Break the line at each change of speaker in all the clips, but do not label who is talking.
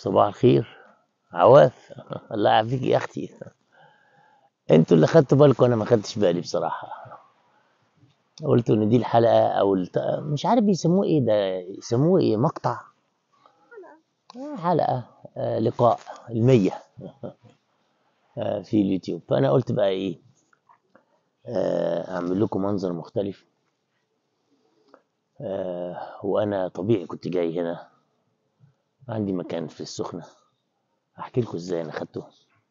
صباح الخير عواف الله يعافيك يا اختي انتوا اللي خدتوا بالكم انا ما خدتش بالي بصراحه قلتوا ان دي الحلقه او الت... مش عارف بيسموه ايه ده يسموه ايه مقطع آه، حلقه آه لقاء المية آه في اليوتيوب فانا قلت بقى ايه آه اعمل لكم منظر مختلف آه وانا طبيعي كنت جاي هنا عندي مكان في السخنه احكي لكم ازاي انا خدته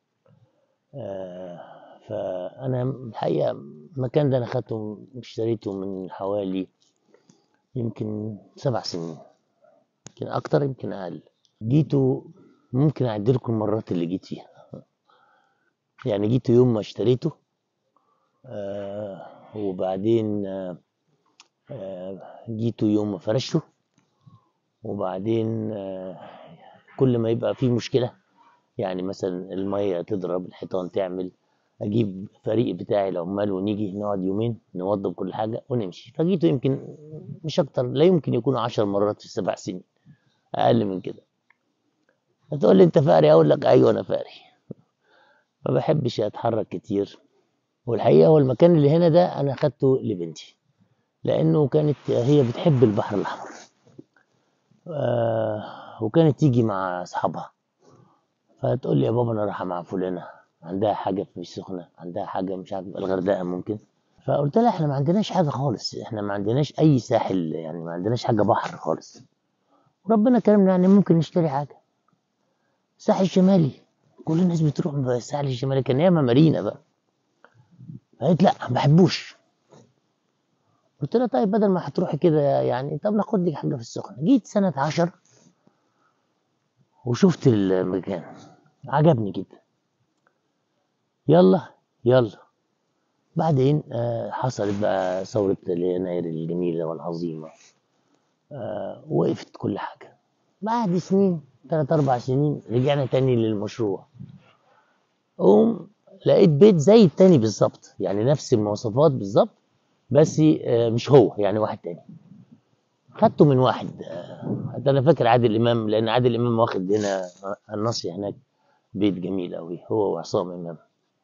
آه فانا الحقيقه المكان ده انا خدته اشتريته من حوالي يمكن سبع سنين يمكن اكتر يمكن اقل جيته ممكن اعد لكم المرات اللي جيت فيها يعني جيته يوم ما اشتريته آه وبعدين آه آه جيته يوم ما فرشته وبعدين آه كل ما يبقى فيه مشكله يعني مثلا الميه تضرب الحيطان تعمل اجيب فريق بتاعي العمال ونيجي نقعد يومين نوضب كل حاجه ونمشي فجيته يمكن مش اكتر لا يمكن يكون عشر مرات في السبع سنين اقل من كده هتقول لي انت فقري اقول لك ايوه انا فقري ما بحبش اتحرك كتير والحقيقه هو المكان اللي هنا ده انا اخدته لبنتي لانه كانت هي بتحب البحر الاحمر آه وكانت تيجي مع اصحابها فتقول لي يا بابا انا رايحه مع فلانه عندها حاجه في السخنه عندها حاجه مش عارف الغردقه ممكن فقلت لها احنا ما عندناش حاجه خالص احنا ما عندناش اي ساحل يعني ما عندناش حاجه بحر خالص وربنا كرمنا يعني ممكن نشتري حاجه الساحل الشمالي كل الناس بتروح بقى الساحل الشمالي كان ياما مارينا بقى قالت لا ما بحبوش قلت لها طيب بدل ما هتروحي كده يعني طب ناخد لك حاجه في السخنه جيت سنه عشر وشفت المكان عجبني جدا يلا يلا بعدين آه حصلت بقى ثورة يناير الجميلة والعظيمة آه وقفت كل حاجة بعد سنين ثلاث أربع سنين رجعنا تاني للمشروع قوم لقيت بيت زي التاني بالظبط يعني نفس المواصفات بالظبط بس آه مش هو يعني واحد تاني خدته من واحد آه انا فاكر عادل امام لان عادل امام واخد هنا النصي هناك بيت جميل قوي هو وعصام امام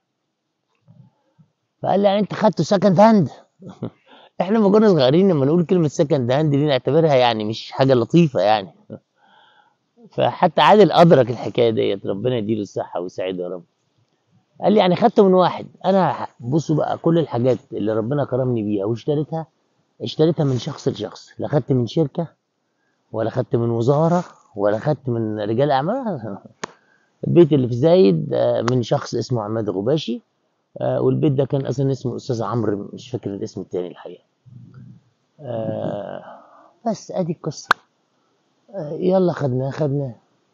فقال لي يعني انت خدته سكند هاند احنا لما كنا صغيرين لما نقول كلمه سكند هاند دي نعتبرها يعني مش حاجه لطيفه يعني فحتى عادل ادرك الحكايه ديت ربنا يديله الصحه ويسعده يا رب قال لي يعني خدته من واحد انا بصوا بقى كل الحاجات اللي ربنا كرمني بيها واشتريتها اشتريتها من شخص لشخص لا خدت من شركه ولا خدت من وزاره ولا خدت من رجال اعمال البيت اللي في زايد من شخص اسمه عماد غباشي والبيت ده كان اصلا اسمه الاستاذ عمرو مش فاكر الاسم التاني الحقيقه بس ادي القصه يلا خدناه خدناه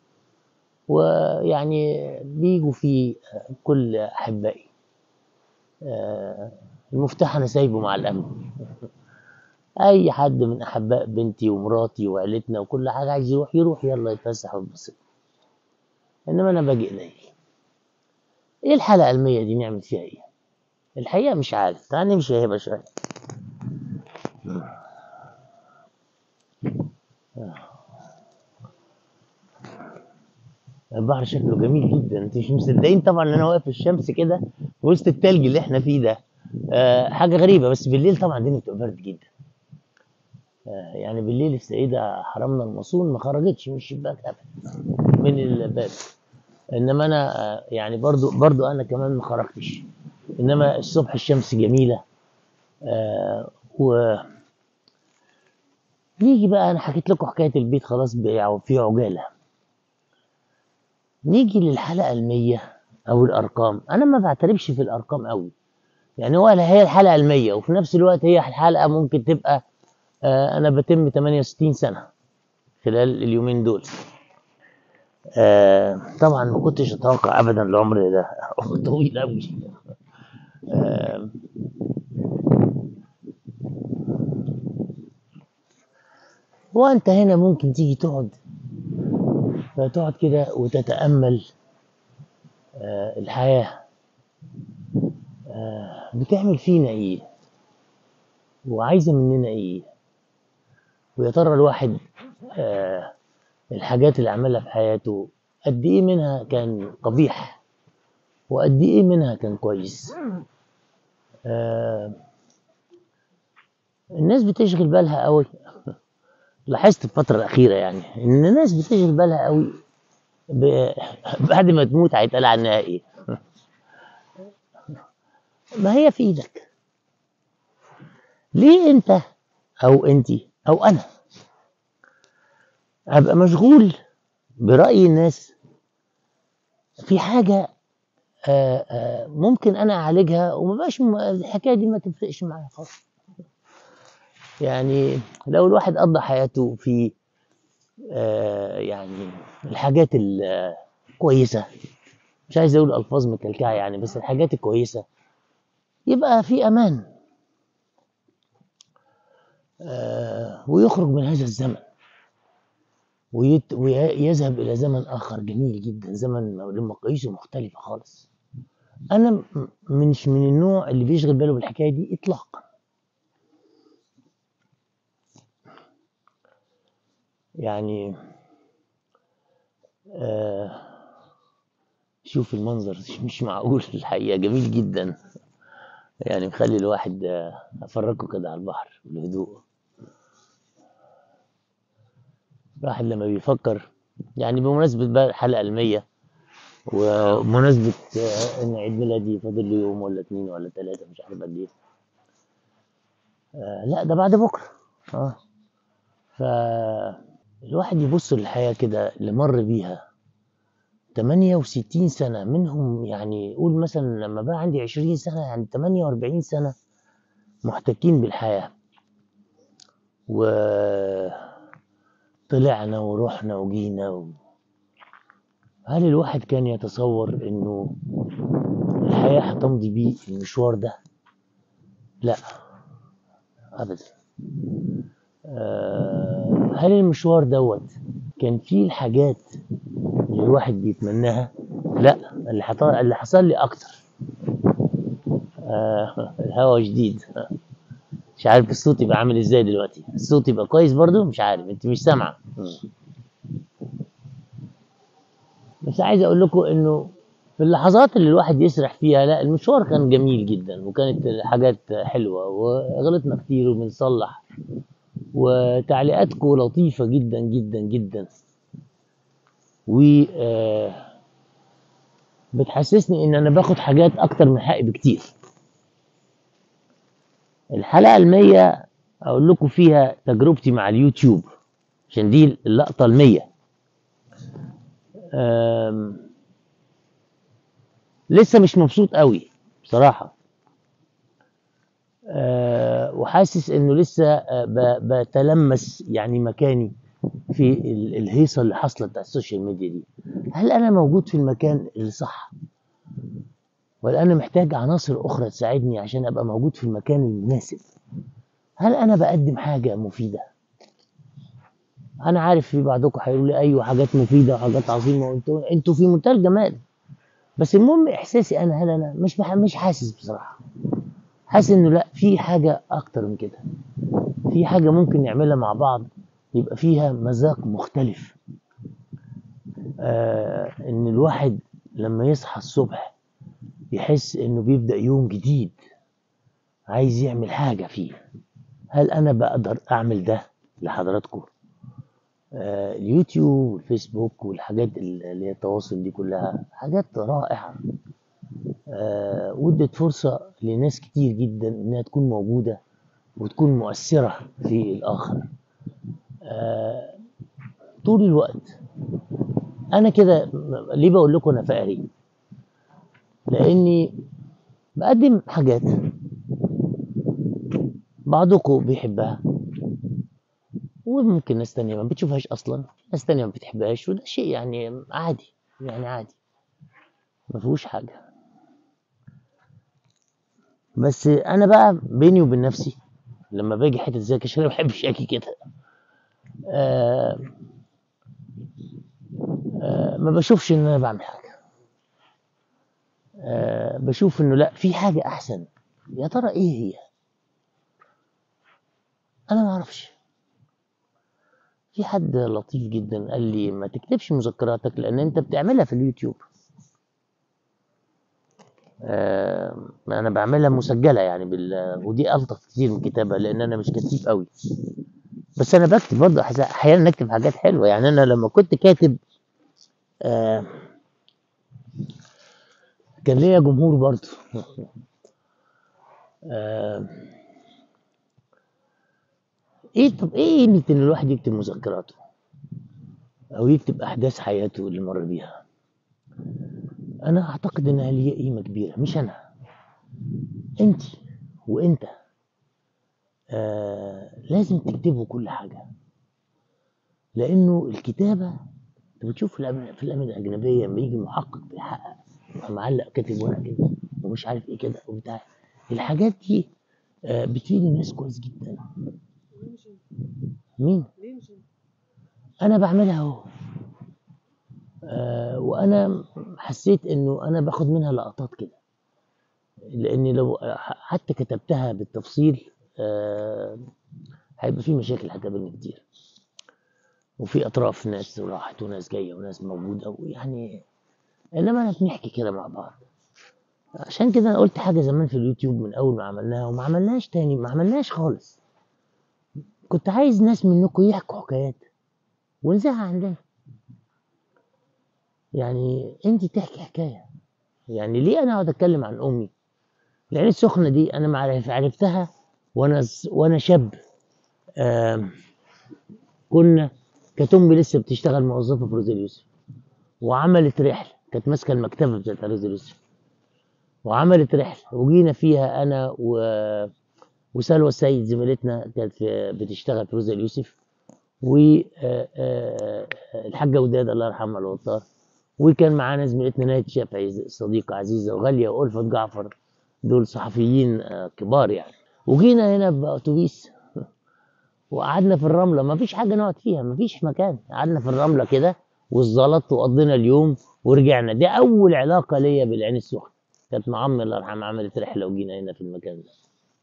ويعني بيجوا فيه كل احبائي المفتاح انا سايبه مع الامن اي حد من احباء بنتي ومراتي وعيلتنا وكل حاجه عايز يروح يروح يلا يتفسح ويتبسط انما انا باجي قليل ايه الحلقه المية دي نعمل فيها ايه الحقيقه مش عارف تعال نمشي هبه شويه البحر شكله جميل جدا انتوا مش مصدقين طبعا ان انا واقف في الشمس كده في وسط التلج اللي احنا فيه ده أه حاجه غريبه بس بالليل طبعا الدنيا بتبقى برد جدا أه يعني بالليل السيده حرمنا المصون ما خرجتش من الشباك ابدا من الباب انما انا أه يعني برضو برضو انا كمان ما خرجتش انما الصبح الشمس جميله أه و نيجي بقى انا حكيت لكم حكايه البيت خلاص في عجاله نيجي للحلقه المية او الارقام انا ما بعترفش في الارقام قوي يعني هو هي الحلقه المية وفي نفس الوقت هي الحلقه ممكن تبقى آه انا بتم 68 سنه خلال اليومين دول آه طبعا ما كنتش اتوقع ابدا العمر ده طويل قوي آه وانت هنا ممكن تيجي تقعد فتقعد كده وتتامل آه الحياه آه بتعمل فينا ايه وعايزه مننا ايه ويا ترى الواحد آه الحاجات اللي عملها في حياته قد ايه منها كان قبيح وقد ايه منها كان كويس آه الناس بتشغل بالها قوي لاحظت الفترة الأخيرة يعني إن الناس بتشغل بالها قوي ب... بعد ما تموت هيتقال عنها إيه ما هي في إيدك ليه أنت أو أنت أو أنا أبقى مشغول برأي الناس في حاجة آه، آه، ممكن أنا أعالجها وما بقاش م- الحكاية دي ما تفرقش معايا خالص يعني لو الواحد قضى حياته في آه، يعني الحاجات الكويسة مش عايز أقول ألفاظ مكلكعة يعني بس الحاجات الكويسة يبقى في أمان آه، ويخرج من هذا الزمن ويت- ويذهب إلى زمن آخر جميل جدا زمن مقاييسه مختلفة خالص أنا م- مش من النوع اللي بيشغل باله بالحكاية دي إطلاقا يعني آه شوف المنظر مش معقول الحقيقة جميل جدا يعني مخلي الواحد آه، أفرجه كده على البحر بالهدوء الواحد لما بيفكر يعني بمناسبة بقى الحلقة المية ومناسبة آه، إن عيد ميلادي فاضل له يوم ولا اتنين ولا تلاتة مش عارف قد إيه آه لا ده بعد بكرة اه فالواحد يبص للحياة كده اللي مر بيها 68 سنة منهم يعني قول مثلا لما بقى عندي 20 سنة يعني 48 سنة محتكين بالحياة وطلعنا ورحنا وجينا و... هل الواحد كان يتصور انه الحياة هتمضي بيه المشوار ده؟ لا ابدا آه، هل المشوار دوت كان فيه الحاجات اللي الواحد بيتمناها؟ لا اللي حصل اللي حصل لي اكتر آه، الهوا جديد مش عارف الصوت يبقى عامل ازاي دلوقتي الصوت يبقى كويس برضو مش عارف انت مش سامعه مم. بس عايز اقول لكم انه في اللحظات اللي الواحد يسرح فيها لا المشوار كان جميل جدا وكانت حاجات حلوه وغلطنا كتير وبنصلح وتعليقاتكم لطيفه جدا جدا جدا و آه، بتحسسني ان انا باخد حاجات اكتر من حقي بكتير الحلقه المية اقول لكم فيها تجربتي مع اليوتيوب عشان دي اللقطه المية أم، لسه مش مبسوط قوي بصراحة أه، وحاسس انه لسه أه، ب- بتلمس يعني مكاني في ال- الهيصة اللي حصلت على السوشيال ميديا دي هل انا موجود في المكان اللي صح ولا انا محتاج عناصر اخرى تساعدني عشان ابقى موجود في المكان المناسب هل انا بقدم حاجة مفيدة انا عارف في بعضكم هيقولوا لي ايوه حاجات مفيدة وحاجات عظيمة وانتوا انتوا في منتهى الجمال بس المهم احساسي انا هل انا مش بح... مش حاسس بصراحه حاسس انه لا في حاجه اكتر من كده في حاجه ممكن نعملها مع بعض يبقى فيها مذاق مختلف آه ان الواحد لما يصحى الصبح يحس انه بيبدا يوم جديد عايز يعمل حاجه فيه هل انا بقدر اعمل ده لحضراتكم آه اليوتيوب والفيسبوك والحاجات اللي هي التواصل دي كلها حاجات رائعه آه، وادت فرصة لناس كتير جدا إنها تكون موجودة وتكون مؤثرة في الآخر آه، طول الوقت أنا كده م- ليه بقول لكم أنا فقري لأني بقدم حاجات بعضكم بيحبها وممكن ناس تانية ما بتشوفهاش أصلا ناس تانية ما بتحبهاش وده شيء يعني عادي يعني عادي ما فيهوش حاجة بس أنا بقى بيني وبين نفسي لما باجي حتة زي كده عشان أنا ما بحبش أجي كده آه آه ما بشوفش إن أنا بعمل حاجة آه بشوف إنه لا في حاجة أحسن يا ترى إيه هي؟ أنا ما أعرفش في حد لطيف جدا قال لي ما تكتبش مذكراتك لان انت بتعملها في اليوتيوب آه انا بعملها مسجله يعني بال... ودي الطف كتير من الكتابه لان انا مش كتيب قوي بس انا بكتب برضه أحز- احيانا اكتب حاجات حلوه يعني انا لما كنت كاتب آه كان ليا جمهور برضه آه ايه طب ايه قيمه ان الواحد يكتب مذكراته او يكتب احداث حياته اللي مر بيها انا اعتقد انها ليها قيمه كبيره مش انا انت وانت آه لازم تكتبوا كل حاجه لانه الكتابه انت بتشوف في الأم- في الافلام الاجنبيه لما يجي محقق بيحقق يبقى معلق كاتب ورقه كده ومش عارف ايه كده وبتاع الحاجات دي آه بتفيد الناس كويس جدا
ليه مش انت؟
مين
ليه مش انت؟
انا بعملها اهو آه وانا حسيت انه انا باخد منها لقطات كده لاني لو حتى كتبتها بالتفصيل آه هيبقى في مشاكل هتقابلني كتير وفي اطراف ناس راحت وناس جايه وناس موجوده ويعني انما انا بنحكي كده مع بعض عشان كده انا قلت حاجه زمان في اليوتيوب من اول ما عملناها وما عملناش تاني ما عملناش خالص كنت عايز ناس منكم يحكوا حكايات ونزعها عندنا يعني انت تحكي حكايه يعني ليه انا اقعد اتكلم عن امي العين السخنه دي انا معرف عرفتها وانا ز- وانا شاب آم، كنا كانت امي لسه بتشتغل موظفه في روزا اليوسف وعملت رحله كانت ماسكه المكتبه بتاعت روزا اليوسف وعملت رحله وجينا فيها انا و... وسلوى السيد زميلتنا كانت في- بتشتغل في روزا اليوسف والحاجه وداد الله يرحمها الوطار وكان معانا زميلتنا نايت شافعي صديقة عزيزة وغالية وألفة جعفر دول صحفيين آه، كبار يعني وجينا هنا بأتوبيس وقعدنا في الرملة ما فيش حاجة نقعد فيها ما فيش مكان قعدنا في الرملة كده والزلط وقضينا اليوم ورجعنا دي أول علاقة ليا بالعين السخنة كانت مع عمي الله يرحمها عملت رحلة وجينا هنا في المكان ده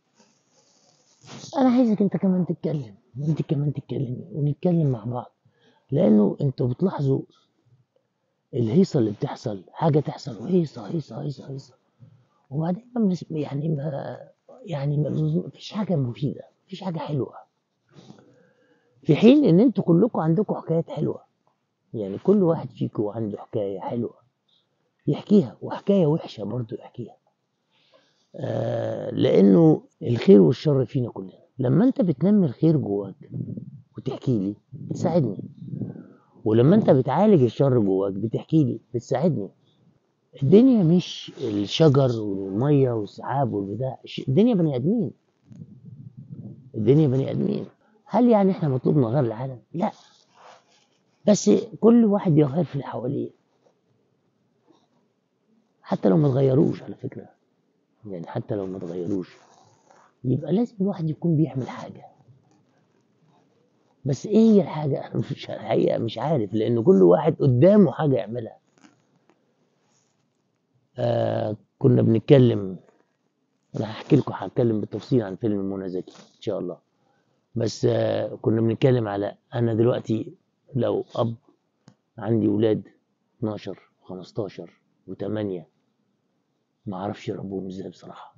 أنا عايزك أنت كمان تتكلم وأنت كمان تتكلمي ونتكلم مع بعض لأنه أنتوا بتلاحظوا الهيصه اللي بتحصل حاجه تحصل وهيصه هيصه هيصه هيصه وبعدين ما بنس- يعني ما يعني ما فيش حاجه مفيده مفيش حاجه حلوه في حين ان انتوا كلكم عندكم حكايات حلوه يعني كل واحد فيكم عنده حكايه حلوه يحكيها وحكايه وحشه برضه يحكيها آه لانه الخير والشر فينا كلنا لما انت بتنمي الخير جواك وتحكي لي بتساعدني ولما انت بتعالج الشر جواك بتحكي لي بتساعدني الدنيا مش الشجر والميه والسحاب والبتاع الش- الدنيا بني ادمين الدنيا بني ادمين هل يعني احنا مطلوب نغير العالم لا بس كل واحد يغير في اللي حواليه حتى لو ما تغيروش على فكره يعني حتى لو ما تغيروش يبقى لازم الواحد يكون بيعمل حاجه بس ايه هي الحاجه انا مش الحقيقه مش عارف لان كل واحد قدامه حاجه يعملها آه كنا بنتكلم انا هحكي لكم هتكلم بالتفصيل عن فيلم منى زكي ان شاء الله بس آه كنا بنتكلم على انا دلوقتي لو اب عندي ولاد 12 15 و8 ما اعرفش يربوهم ازاي بصراحه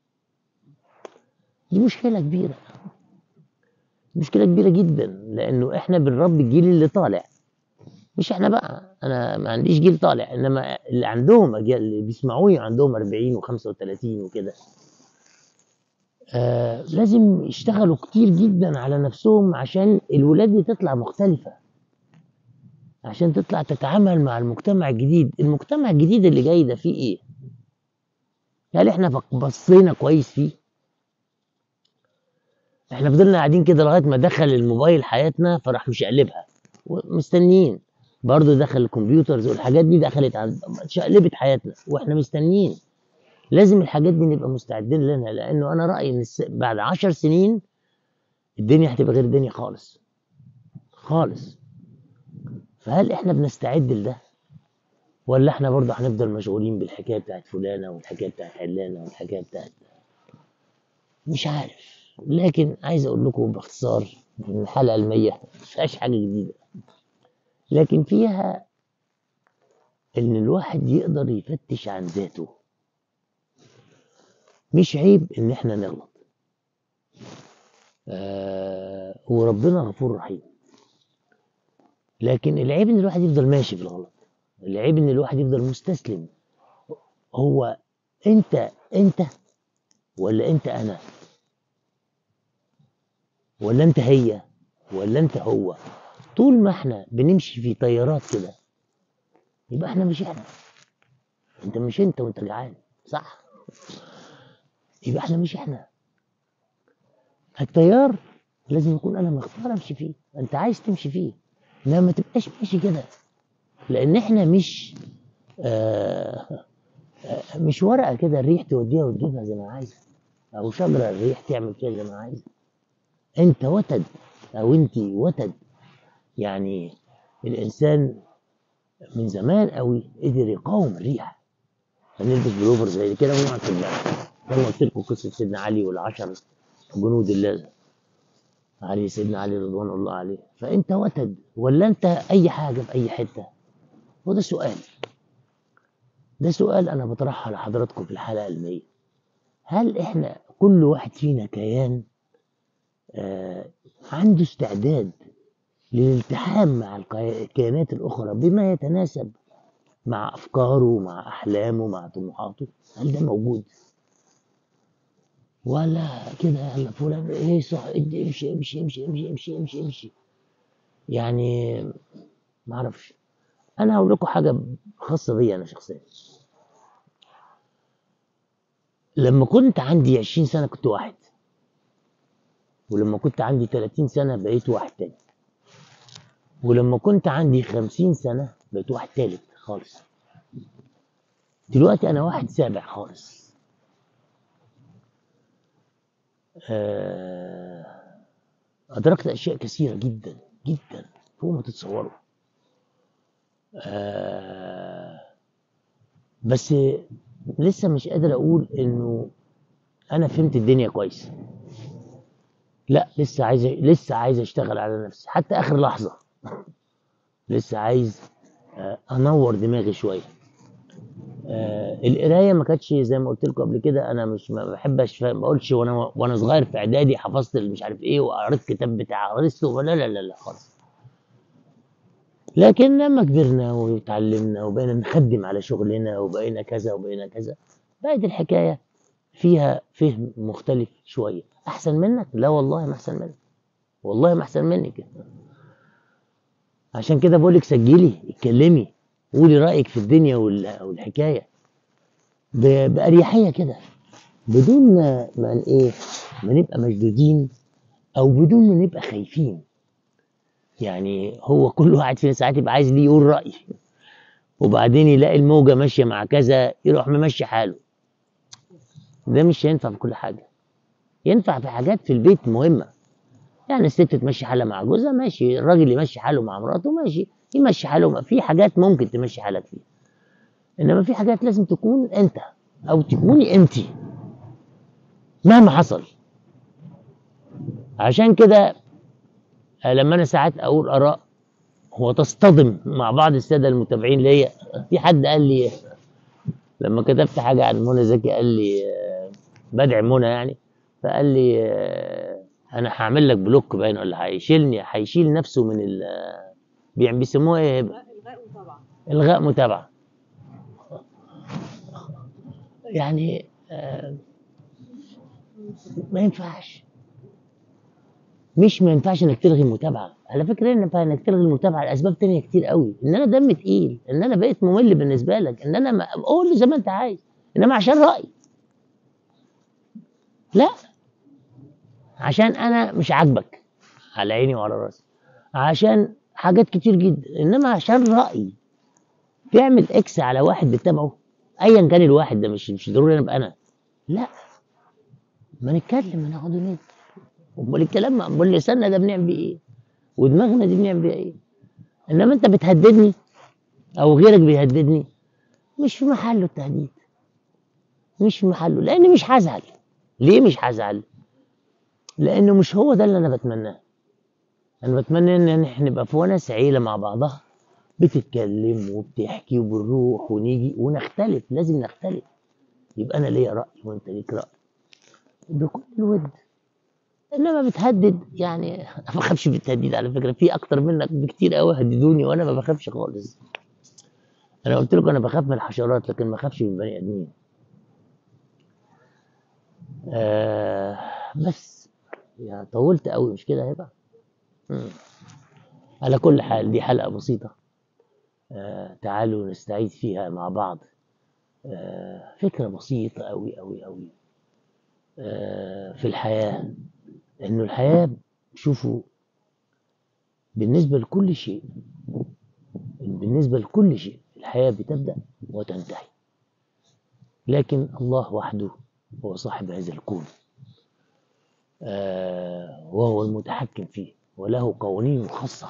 دي مشكله كبيره مشكله كبيره جدا لانه احنا بنربي الجيل اللي طالع مش احنا بقى انا ما عنديش جيل طالع انما اللي عندهم اجيال اللي بيسمعوني عندهم 40 و35 وكده آه لازم يشتغلوا كتير جدا على نفسهم عشان الولاد دي تطلع مختلفة عشان تطلع تتعامل مع المجتمع الجديد المجتمع الجديد اللي جاي ده فيه ايه هل احنا فك- بصينا كويس فيه احنا فضلنا قاعدين كده لغايه ما دخل الموبايل حياتنا فراح مش قلبها مستنيين برضه دخل الكمبيوترز والحاجات دي دخلت عند شقلبت حياتنا واحنا مستنيين لازم الحاجات دي نبقى مستعدين لها لانه انا رايي ان الس- بعد عشر سنين الدنيا هتبقى غير الدنيا خالص خالص فهل احنا بنستعد لده ولا احنا برضه هنفضل مشغولين بالحكايه بتاعت فلانه والحكايه بتاعت علانه والحكايه بتاعت مش عارف لكن عايز اقول لكم باختصار الحلقة المية مفيهاش حاجة جديدة لكن فيها إن الواحد يقدر يفتش عن ذاته مش عيب إن إحنا نغلط آه وربنا غفور رحيم لكن العيب إن الواحد يفضل ماشي في الغلط العيب إن الواحد يفضل مستسلم هو أنت أنت ولا أنت أنا ولا أنت هي ولا أنت هو طول ما احنا بنمشي في تيارات كده يبقى احنا مش احنا انت مش انت وانت جعان صح يبقى احنا مش احنا التيار لازم يكون انا مختار امشي فيه انت عايز تمشي فيه لا ما تبقاش ماشي كده لان احنا مش آه آه مش ورقه كده الريح توديها وتجيبها زي ما عايزه او شجره الريح تعمل كده زي ما عايزه انت وتد او انت وتد يعني الانسان من زمان قوي قدر يقاوم الريح فنلبس بلوفر زي كده ونقعد في الجنة زي ما قلت لكم قصه سيدنا علي والعشر جنود الله علي سيدنا علي رضوان الله عليه فانت وتد ولا انت اي حاجه في اي حته وده سؤال ده سؤال انا بطرحها لحضراتكم في الحلقه المية هل احنا كل واحد فينا كيان آه عنده استعداد للالتحام مع الكيانات الأخرى بما يتناسب مع أفكاره مع أحلامه مع طموحاته هل ده موجود؟ ولا كده يلا فلان ايه صح امشي امشي امشي امشي امشي امشي امشي يعني ما اعرفش انا هقول لكم حاجه خاصه بي انا شخصيا لما كنت عندي 20 سنه كنت واحد ولما كنت عندي 30 سنه بقيت واحد تاني ولما كنت عندي خمسين سنة بقيت واحد تالت خالص دلوقتي أنا واحد سابع خالص أدركت أشياء كثيرة جدا جدا فوق ما تتصوروا بس لسه مش قادر أقول إنه أنا فهمت الدنيا كويس لا لسه عايز لسه عايز اشتغل على نفسي حتى اخر لحظه لسه عايز انور دماغي شويه القرايه ما كانتش زي ما قلت لكم قبل كده انا مش ما بحبش ما بقولش وانا وانا صغير في اعدادي حفظت مش عارف ايه وقريت كتاب بتاع ارسطو لا لا لا لا خالص لكن لما كبرنا وتعلمنا وبقينا نخدم على شغلنا وبقينا كذا وبقينا كذا بقت الحكايه فيها فهم مختلف شويه احسن منك لا والله ما احسن منك والله ما احسن منك عشان كده بقول لك سجلي اتكلمي قولي رايك في الدنيا والحكايه باريحيه كده بدون ما ايه ما نبقى مشدودين او بدون ما نبقى خايفين يعني هو كل واحد فينا ساعات يبقى عايز ليه يقول راي وبعدين يلاقي الموجه ماشيه مع كذا يروح ممشي حاله ده مش هينفع في كل حاجه ينفع في حاجات في البيت مهمه يعني الست تمشي حالها مع جوزها ماشي الراجل يمشي حاله مع مراته ماشي يمشي حاله في حاجات ممكن تمشي حالك فيها انما في حاجات لازم تكون انت او تكوني انت مهما حصل عشان كده لما انا ساعات اقول اراء وتصطدم مع بعض الساده المتابعين ليا في حد قال لي لما كتبت حاجه عن منى زكي قال لي بدعي منى يعني فقال لي انا هعمل لك بلوك باين ولا هيشيلني هيشيل نفسه من ال يعني بيسموها ايه
الغاء متابعه
الغاء متابعه يعني آه ما ينفعش مش ما ينفعش انك تلغي المتابعه على فكره ان ينفع انك تلغي المتابعه لاسباب تانية كتير قوي ان انا دم تقيل ان انا بقيت ممل بالنسبه لك ان انا ما... قول زي ما انت عايز انما عشان رايي لا عشان انا مش عاجبك على عيني وعلى راسي عشان حاجات كتير جدا انما عشان رايي تعمل اكس على واحد بتتابعه ايا كان الواحد ده مش مش ضروري انا ابقى انا لا ما نتكلم ناخد وندي امال الكلام امال لساننا ده بنعمل بيه ايه ودماغنا دي بنعمل بيها ايه انما انت بتهددني او غيرك بيهددني مش في محله التهديد مش في محله لان مش هزعل ليه مش هزعل لانه مش هو ده اللي انا بتمناه انا بتمنى ان احنا نبقى في ونس عيله مع بعضها بتتكلم وبتحكي وبنروح ونيجي ونختلف لازم نختلف يبقى انا ليا راي وانت ليك راي بكل الود انما بتهدد يعني انا ما بخافش من التهديد على فكره في اكتر منك بكتير قوي هددوني وانا ما بخافش خالص انا قلت لكم انا بخاف من الحشرات لكن ما بخافش من البني ادمين آه بس يا طولت قوي مش كده هيبقى مم. على كل حال دي حلقه بسيطه آه تعالوا نستعيد فيها مع بعض آه فكره بسيطه قوي قوي قوي آه في الحياه انه الحياه شوفوا بالنسبه لكل شيء بالنسبه لكل شيء الحياه بتبدا وتنتهي لكن الله وحده هو صاحب هذا الكون آه وهو المتحكم فيه وله قوانين خاصة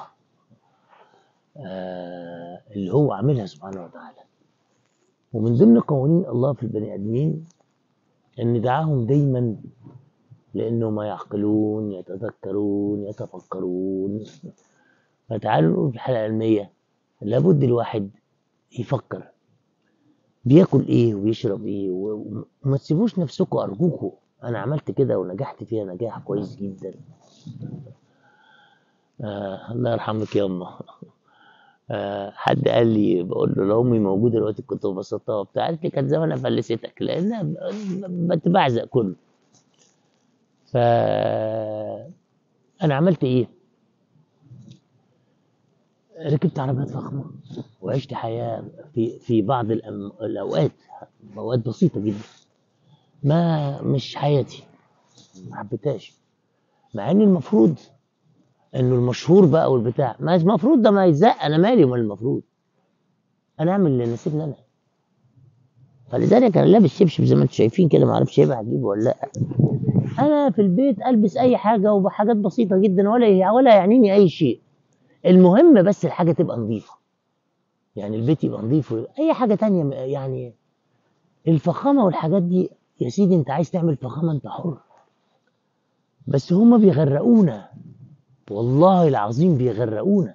آه اللي هو عاملها سبحانه وتعالى ومن ضمن قوانين الله في البني آدمين أن دعاهم دايما لأنهم يعقلون يتذكرون يتفكرون فتعالوا نقول في الحلقة العلمية لابد الواحد يفكر بياكل ايه وبيشرب ايه وما تسيبوش نفسكم ارجوكم انا عملت كده ونجحت فيها نجاح كويس جدا آه الله يرحمك يا امه آه حد قال لي بقول له لو امي موجوده دلوقتي كنت ببسطها وبتاع قالت لي كانت زمانها فلستك لانها بتبعزق كله ف انا عملت ايه ركبت عربيات فخمه وعشت حياه في في بعض الأم... الاوقات اوقات بسيطه جدا ما مش حياتي ما حبيتهاش مع ان المفروض انه المشهور بقى والبتاع ما المفروض ده ما يتزق انا مالي ومال المفروض انا اعمل اللي يناسبني انا فلذلك انا لابس شبشب زي ما انتم شايفين كده ما اعرفش هيبقى هجيبه ولا لا انا في البيت البس اي حاجه وبحاجات بسيطه جدا ولا ولا يعنيني اي شيء المهم بس الحاجه تبقى نظيفه يعني البيت يبقى نظيف اي حاجه تانية يعني الفخامه والحاجات دي يا سيدي انت عايز تعمل فخامه انت حر بس هما بيغرقونا والله العظيم بيغرقونا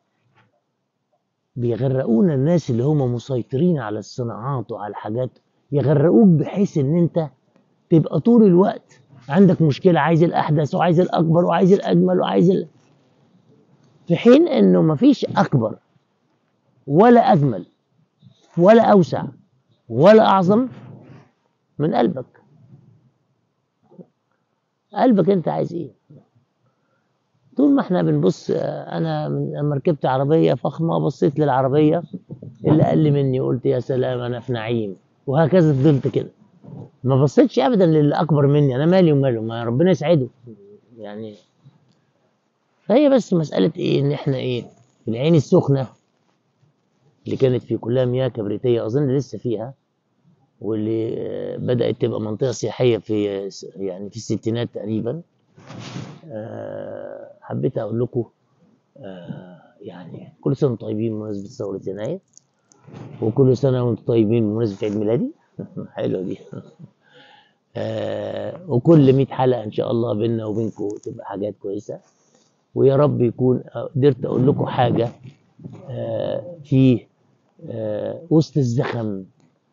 بيغرقونا الناس اللي هم مسيطرين على الصناعات وعلى الحاجات يغرقوك بحيث ان انت تبقى طول الوقت عندك مشكلة عايز الأحدث وعايز الأكبر وعايز الأجمل وعايز ال... في حين انه مفيش أكبر ولا أجمل ولا أوسع ولا أعظم من قلبك قلبك أنت عايز إيه طول ما احنا بنبص انا لما ركبت عربيه فخمه بصيت للعربيه اللي اقل مني قلت يا سلام انا في نعيم وهكذا فضلت كده ما بصيتش ابدا للي اكبر مني انا مالي وماله ما ربنا يسعده يعني فهي بس مساله ايه ان احنا ايه العين السخنه اللي كانت في كلها مياه كبريتيه اظن لسه فيها واللي بدات تبقى منطقه سياحيه في يعني في الستينات تقريبا أه حبيت اقول لكم أه يعني كل سنه وانتم طيبين بمناسبه ثوره يناير وكل سنه وانتم طيبين بمناسبه عيد ميلادي حلوه دي أه وكل 100 حلقه ان شاء الله بيننا وبينكم تبقى حاجات كويسه ويا رب يكون قدرت اقول لكم حاجه أه في أه وسط الزخم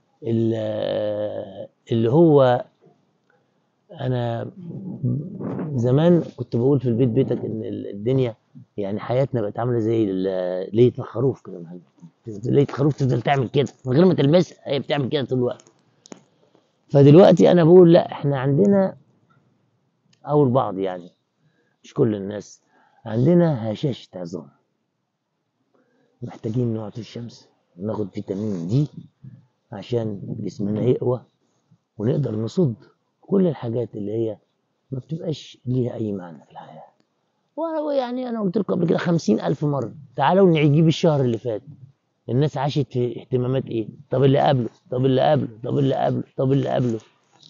اللي هو انا زمان كنت بقول في البيت بيتك ان الدنيا يعني حياتنا بقت عامله زي ليه الخروف كده ليه الخروف تفضل تعمل كده من غير ما تلمسها هي بتعمل كده طول الوقت فدلوقتي انا بقول لا احنا عندنا او البعض يعني مش كل الناس عندنا هشاشة عظام محتاجين نقعد في الشمس وناخد فيتامين دي عشان جسمنا يقوى ونقدر نصد كل الحاجات اللي هي ما بتبقاش ليها أي معنى في الحياة ويعني أنا قلت لكم قبل كده خمسين ألف مرة تعالوا نجيب الشهر اللي فات الناس عاشت في اهتمامات إيه طب اللي قبله طب اللي قبله طب اللي قبله طب اللي قبله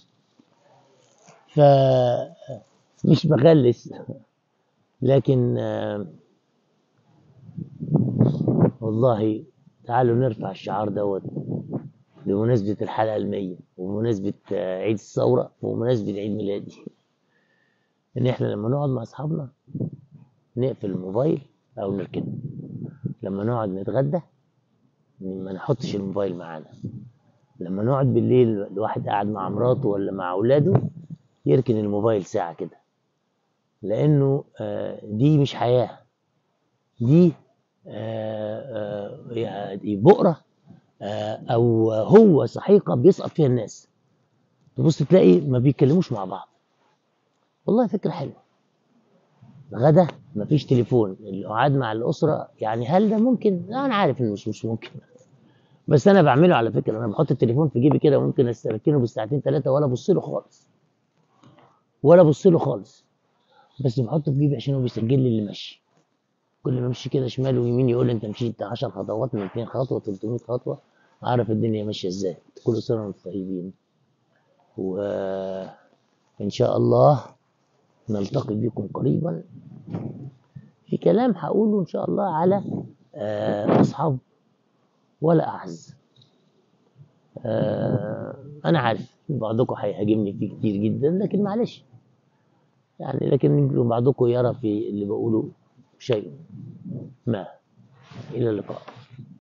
ف مش بغلس لكن والله تعالوا نرفع الشعار دوت بمناسبة الحلقة المية وبمناسبة عيد الثورة وبمناسبة عيد ميلادي إن إحنا لما نقعد مع أصحابنا نقفل الموبايل او نركنه لما نقعد نتغدى ما نحطش الموبايل معانا لما نقعد بالليل الواحد قاعد مع مراته ولا مع اولاده يركن الموبايل ساعه كده لانه آه، دي مش حياه دي آه، آه، يعني بؤره آه، او هو سحيقه بيسقط فيها الناس تبص تلاقي ما بيتكلموش مع بعض والله فكره حلوه غدا مفيش تليفون القعاد مع الاسره يعني هل ده ممكن لا انا عارف انه مش مش ممكن بس انا بعمله على فكره انا بحط التليفون في جيبي كده ممكن استركنه بالساعتين ثلاثه ولا ابص له خالص ولا ابص له خالص بس بحطه في جيبي عشان هو بيسجل لي اللي ماشي كل ما امشي كده شمال ويمين يقول لي انت مشيت 10 خطوات 200 خطوه 300 خطوه اعرف الدنيا ماشيه ازاي كل سنه وانتم طيبين وان شاء الله نلتقي بكم قريبا في كلام هقوله ان شاء الله على آه، اصحاب ولا اعز آه، انا عارف بعضكم هيهاجمني فيه كتير جدا لكن معلش يعني لكن يمكن بعضكم يرى في اللي بقوله شيء ما الى اللقاء